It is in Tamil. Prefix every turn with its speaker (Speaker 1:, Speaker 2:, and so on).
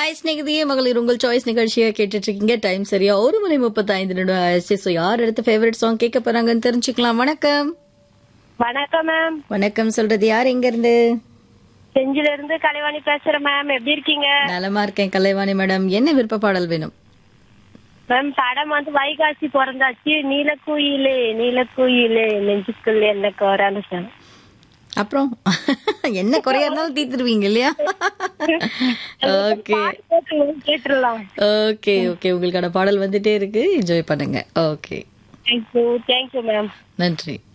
Speaker 1: ஹாய் ஸ்நேகிதியே மகளிர் உங்கள் சாய்ஸ் நிகழ்ச்சியை கேட்டுட்டு இருக்கீங்க டைம் சரியா ஒரு மணி முப்பத்தி ஐந்து நிமிடம் ஆயிடுச்சு ஸோ யார் அடுத்த ஃபேவரட் சாங் கேட்க போறாங்கன்னு தெரிஞ்சுக்கலாம் வணக்கம்
Speaker 2: வணக்கம் மேம்
Speaker 1: வணக்கம் சொல்றது யார் எங்க இருந்து
Speaker 2: செஞ்சில இருந்து கலைவாணி பேசுறேன் மேம் எப்படி இருக்கீங்க
Speaker 1: நலமா இருக்கேன் கலைவாணி மேடம் என்ன விருப்ப பாடல் வேணும்
Speaker 2: மேம் படம் வந்து வைகாசி பிறந்தாச்சு நீலக்குயிலே நீலக்குயிலே நெஞ்சுக்குள்ள என்ன கோரான்னு சொன்னேன்
Speaker 1: அப்புறம் என்ன குறையா இருந்தாலும் தீர்த்துருவீங்க இல்லையா ஓகே
Speaker 2: கேட்டுடலாம்
Speaker 1: ஓகே ஓகே உங்களுக்கான பாடல் வந்துட்டே இருக்கு என்ஜாய் பண்ணுங்க ஓகே
Speaker 2: தேங்க்யூ தேங்க்யூ மேம்
Speaker 1: நன்றி